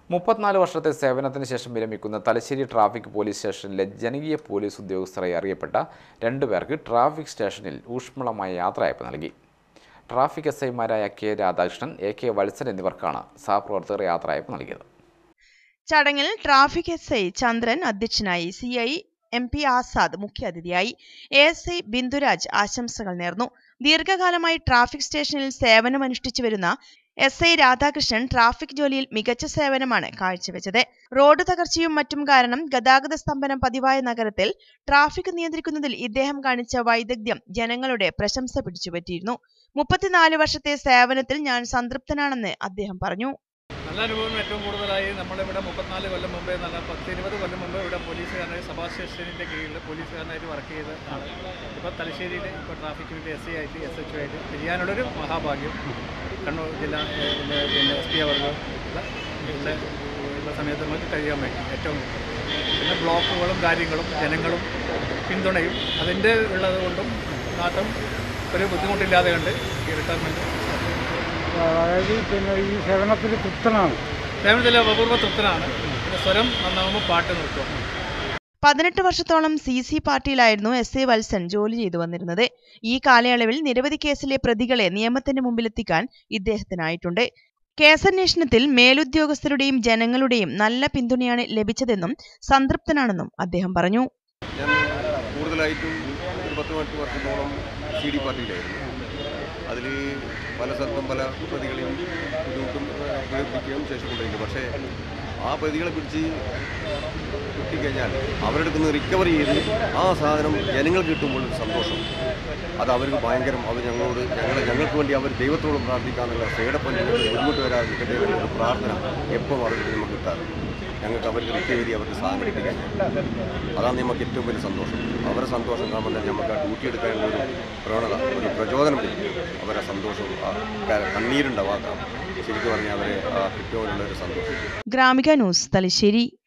മുപ്പത്തിനാല് വർഷത്തെ സേവനത്തിന് ശേഷം വിരമിക്കുന്ന തലശ്ശേരി ട്രാഫിക് പോലീസ് സ്റ്റേഷനിലെ ജനകീയ പോലീസ് ഉദ്യോഗസ്ഥരായി അറിയപ്പെട്ട രണ്ടുപേർക്ക് ട്രാഫിക് സ്റ്റേഷനിൽ ഊഷ്മളമായ യാത്രയയപ്പ് നൽകി ട്രാഫിക് എസ് ഐമാരായ K Radhakrishnan A K Valsan എന്നിവർക്കാണ് സഹപ്രവർത്തകർ യാത്രയയപ്പ് നൽകിയത് ചടങ്ങിൽ ട്രാഫിക് എസ് ഐ ചന്ദ്രൻ അധ്യക്ഷനായി C I M P Azad മുഖ്യാതിഥിയായി എ എസ് ഐ ബിന്ദുരാജ് ആശംസകൾ നേർന്നു ദീർഘകാലമായി ട്രാഫിക് സ്റ്റേഷനിൽ സേവനമനുഷ്ഠിച്ചു വരുന്ന എസ് ഐ രാധാകൃഷ്ണൻ ട്രാഫിക് ജോലിയിൽ മികച്ച സേവനമാണ് കാഴ്ചവെച്ചത് റോഡ് തകർച്ചയും മറ്റും കാരണം ഗതാഗത സ്തംഭനം പതിവായ നഗരത്തിൽ ട്രാഫിക് നിയന്ത്രിക്കുന്നതിൽ ഇദ്ദേഹം കാണിച്ച വൈദഗ്ധ്യം ജനങ്ങളുടെ പ്രശംസ പിടിച്ചുപറ്റിയിരുന്നു മുപ്പത്തിനാല് വർഷത്തെ സേവനത്തിൽ ഞാൻ സംതൃപ്തനാണെന്ന് അദ്ദേഹം പറഞ്ഞു നല്ല അനുഭവം ഏറ്റവും കൂടുതലായി നമ്മളിവിടെ മുപ്പത്തിനാല് കൊല്ലം മുമ്പേ നല്ല പത്ത് ഇരുപത് കൊല്ലം മുമ്പ് ഇവിടെ പോലീസുകാരനായി സഭാ സ്റ്റേഷനിൻ്റെ കീഴിൽ പോലീസുകാരനായിട്ട് വർക്ക് ചെയ്ത ആണ് ഇപ്പോൾ തലശ്ശേരിയിൽ ഇപ്പോൾ ട്രാഫിക്കിൻ്റെ എസ് സി ആയിട്ട് എസ് എച്ച് ആയിട്ട് തിരിയാനുള്ളൊരു മഹാഭാഗ്യം കണ്ണൂർ ജില്ലാ ഏഹ്, പിന്നെ പിന്നെ എസ് പി അവർക്ക് ഉള്ള ഉള്ള സമയത്ത് നമുക്ക് കഴിയാൻ പറ്റും ഏറ്റവും പിന്നെ ബ്ലോക്കുകളും കാര്യങ്ങളും ജനങ്ങളും പിന്തുണയും അതിൻ്റെ ഉള്ളത് കൊണ്ടും നാട്ടും ഒരു ബുദ്ധിമുട്ടില്ലാതെ കണ്ട് ഈ റിട്ടയർമെൻറ്റ് അതായത് പിന്നെ ഈ സേവനത്തിൽ തൃപ്തനാണ് സേവനത്തിൽ അപൂർവ തൃപ്തനാണ് പിന്നെ സ്വരം നന്നാവുമ്പോൾ പാട്ട് നിർത്തുക പതിനെട്ട് വർഷത്തോളം സി സി പാർട്ടിയിലായിരുന്നു എസ് എ വത്സൻ ജോലി ചെയ്തു വന്നിരുന്നത് ഈ കാലയളവിൽ നിരവധി കേസിലെ പ്രതികളെ നിയമത്തിന് മുമ്പിലെത്തിക്കാൻ ഇദ്ദേഹത്തിനായിട്ടുണ്ട് കേസന്വേഷണത്തിൽ മേലുദ്യോഗസ്ഥരുടെയും ജനങ്ങളുടെയും നല്ല പിന്തുണയാണ് ലഭിച്ചതെന്നും സംതൃപ്തനാണെന്നും അദ്ദേഹം പറഞ്ഞു ഞാൻ കൂടുതലായിട്ടും ഒരു പത്ത് പത്ത് വർഷത്തോളം സി ഡി പാർട്ടിയിലായിരുന്നു അതിൽ പല സ്ഥലത്തും പല പ്രതികളെയും ബുദ്ധിമുട്ടും ഉപയോഗിക്കുകയും ശേഷിക്കൊണ്ടിരിക്കും പക്ഷേ ആ പ്രതികളെ പിടിച്ച് കിട്ടിക്കഴിഞ്ഞാൽ അവരുടെ അടുത്ത് നിന്ന് റിക്കവർ ചെയ്ത് ആ സാധനം ജനങ്ങൾക്ക് കിട്ടുമ്പോൾ ഒരു സന്തോഷം അത് അവർക്ക് ഭയങ്കരം അവർ ഞങ്ങളോട് ഞങ്ങൾ ഞങ്ങൾക്ക് വേണ്ടി അവർ ദൈവത്തോട് പ്രാർത്ഥിക്കാന്നുള്ള സേടപ്പം ഞങ്ങൾക്ക് ബുദ്ധിമുട്ട് വരാതിരിക്കട്ടെ എന്നുള്ള പ്രാർത്ഥന എപ്പം അവർക്ക് നമുക്ക് കിട്ടാറുണ്ട് ഞങ്ങൾക്ക് അവർക്ക് റിക്കവറി അവർക്ക് സാധനം കിട്ടിക്കഴിഞ്ഞാൽ അതാണ് നമുക്ക് ഏറ്റവും വലിയ സന്തോഷം അവരുടെ സന്തോഷം കാണുമ്പോൾ തന്നെ നമുക്ക് ആ ഡ്യൂട്ടി എടുക്കാനുള്ള ഒരു പ്രവണത ഒരു പ്രചോദനം ലഭിക്കും അവരെ സന്തോഷവും ആ ക- കണ്ണീരുണ്ടാവാം ശരിക്കും പറഞ്ഞാൽ അവരെ ആ കിട്ടുവാനുള്ള ഒരു സന്തോഷം ഗ്രാമിക ന്യൂസ് തലശ്ശേരി